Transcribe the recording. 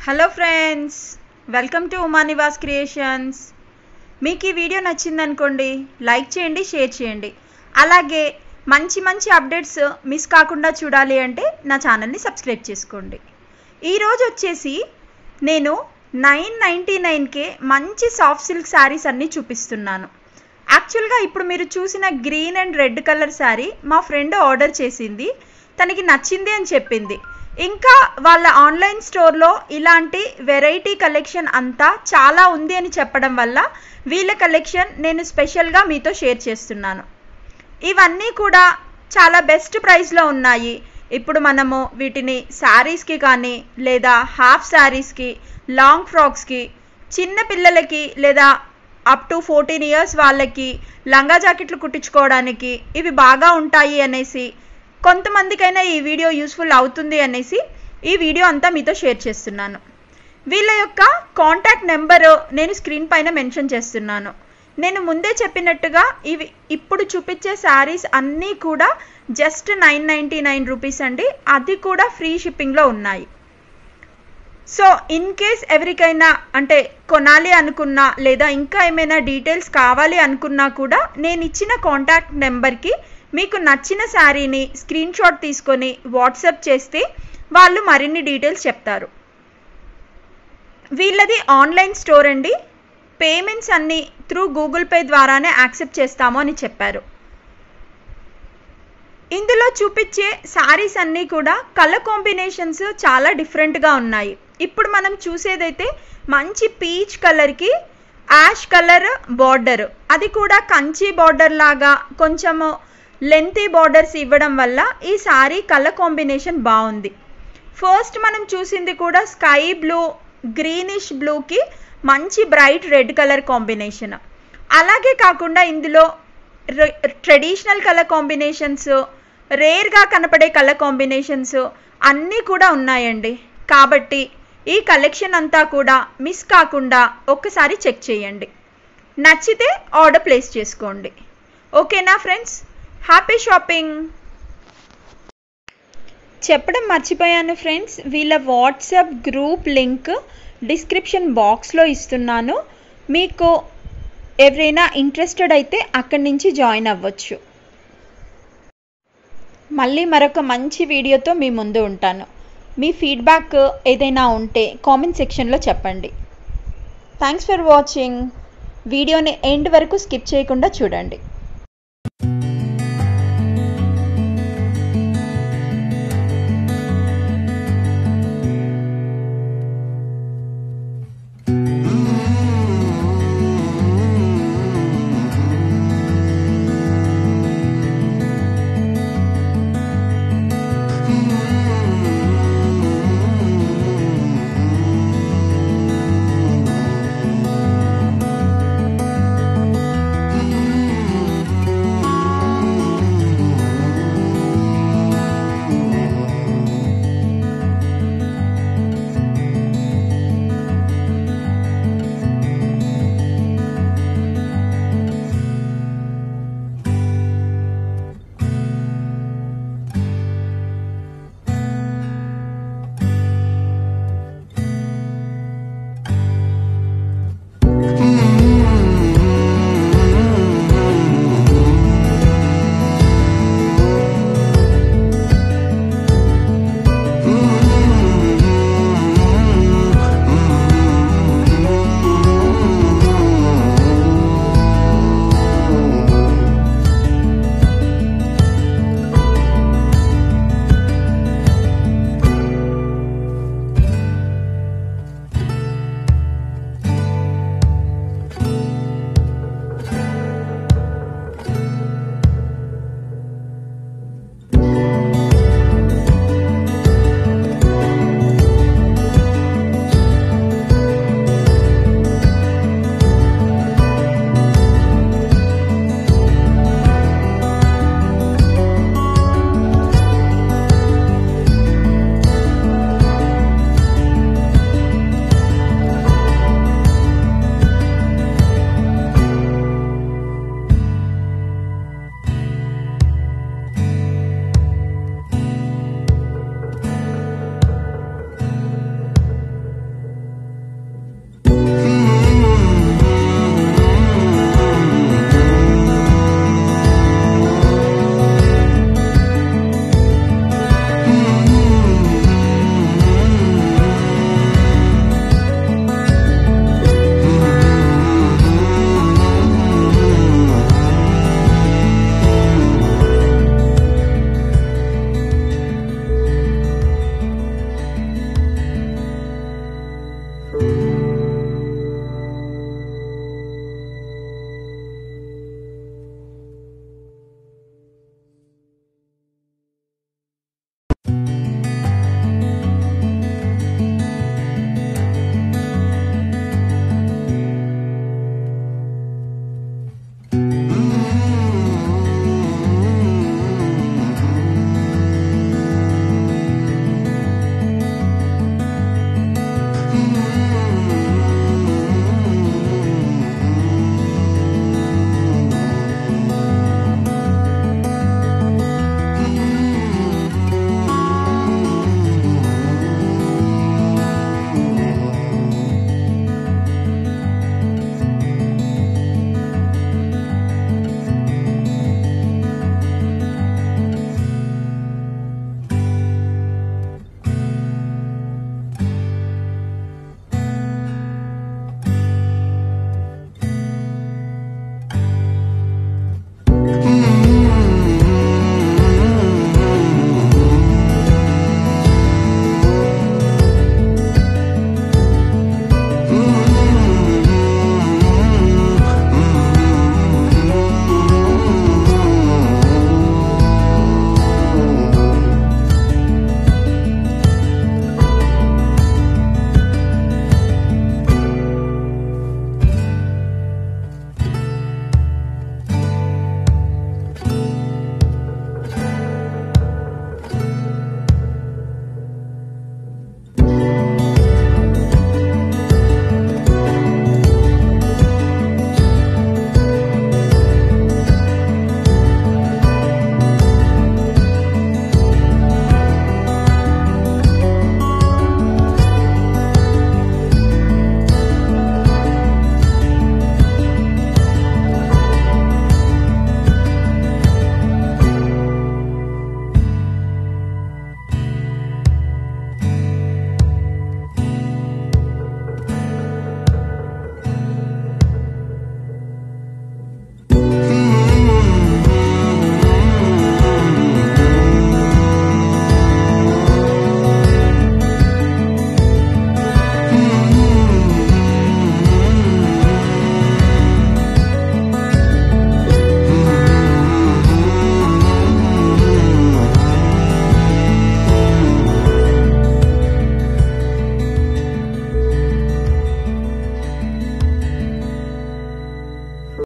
hello friends welcome to Uma Nivas creations మీకు ఈ video నచ్చిందనుకోండి లైక్ చేయండి షేర్ చేయండి అలాగే మంచి మంచి అప్డేట్స్ మిస్ కాకుండా చూడాలి అంటే నా ఛానల్ని సబ్స్క్రైబ్ చేసుకోండి ఈరోజు వచ్చేసి నేను నైన్ నైంటీ నైన్కే మంచి సాఫ్ట్ సిల్క్ శారీస్ అన్నీ చూపిస్తున్నాను యాక్చువల్గా ఇప్పుడు మీరు చూసిన green and red colour sari మా ఫ్రెండ్ ఆర్డర్ చేసింది తనకి నచ్చింది అని చెప్పింది ఇంకా వాళ్ళ ఆన్లైన్ స్టోర్లో ఇలాంటి వెరైటీ కలెక్షన్ అంతా చాలా ఉంది అని చెప్పడం వల్ల వీళ్ళ కలెక్షన్ నేను స్పెషల్గా మీతో షేర్ చేస్తున్నాను ఇవన్నీ కూడా చాలా బెస్ట్ ప్రైస్లో ఉన్నాయి ఇప్పుడు మనము వీటిని శారీస్కి కానీ లేదా హాఫ్ శారీస్కి లాంగ్ ఫ్రాక్స్కి చిన్న పిల్లలకి లేదా అప్ టు ఫోర్టీన్ ఇయర్స్ వాళ్ళకి లంగా జాకెట్లు కుట్టించుకోవడానికి ఇవి బాగా ఉంటాయి అనేసి కొంతమందికైనా ఈ వీడియో యూస్ఫుల్ అవుతుంది అనేసి ఈ వీడియో అంతా మీతో షేర్ చేస్తున్నాను వీళ్ళ యొక్క కాంటాక్ట్ నెంబరు నేను స్క్రీన్ పైన మెన్షన్ చేస్తున్నాను నేను ముందే చెప్పినట్టుగా ఇవి ఇప్పుడు చూపించే శారీస్ అన్నీ కూడా just nine ninety nine rupees అండి అది కూడా ఫ్రీ షిప్పింగ్లో ఉన్నాయి సో ఇన్ కేస్ ఎవరికైనా అంటే కొనాలి అనుకున్నా లేదా ఇంకా ఏమైనా డీటెయిల్స్ కావాలి అనుకున్నా కూడా నేను ఇచ్చిన కాంటాక్ట్ నెంబర్కి మీకు నచ్చిన శారీని స్క్రీన్ షాట్ తీసుకొని వాట్సాప్ చేస్తే వాళ్ళు మరిన్ని డీటెయిల్స్ చెప్తారు వీళ్ళది ఆన్లైన్ స్టోర్ అండి పేమెంట్స్ అన్నీ త్రూ గూగుల్ పే ద్వారానే యాక్సెప్ట్ చేస్తాము అని చెప్పారు ఇందులో చూపించే శారీస్ అన్నీ కూడా కలర్ కాంబినేషన్స్ చాలా డిఫరెంట్గా ఉన్నాయి ఇప్పుడు మనం చూసేదైతే మంచి పీచ్ కలర్కి యాష్ కలర్ బార్డర్ అది కూడా కంచి బార్డర్ లాగా కొంచెము లెంతీ బార్డర్స్ ఇవ్వడం వల్ల ఈ శారీ కలర్ కాంబినేషన్ బాగుంది ఫస్ట్ మనం చూసింది కూడా స్కై బ్లూ గ్రీనిష్ బ్లూకి మంచి బ్రైట్ రెడ్ కలర్ కాంబినేషన్ అలాగే కాకుండా ఇందులో ట్రెడిషనల్ కలర్ కాంబినేషన్స్ రేర్గా కనపడే కలర్ కాంబినేషన్స్ అన్నీ కూడా ఉన్నాయండి కాబట్టి ఈ కలెక్షన్ అంతా కూడా మిస్ కాకుండా ఒక్కసారి చెక్ చేయండి నచ్చితే ఆర్డర్ ప్లేస్ చేసుకోండి ఓకేనా ఫ్రెండ్స్ హ్యాపీ షాపింగ్ చెప్పడం మర్చిపోయాను ఫ్రెండ్స్ వీళ్ళ వాట్సాప్ గ్రూప్ లింక్ డిస్క్రిప్షన్ బాక్స్లో ఇస్తున్నాను మీకు ఎవరైనా ఇంట్రెస్టెడ్ అయితే అక్కడి నుంచి జాయిన్ అవ్వచ్చు మళ్ళీ మరొక మంచి వీడియోతో మీ ముందు ఉంటాను మీ ఫీడ్బ్యాక్ ఏదైనా ఉంటే కామెంట్ సెక్షన్లో చెప్పండి థ్యాంక్స్ ఫర్ వాచింగ్ వీడియోని ఎండ్ వరకు స్కిప్ చేయకుండా చూడండి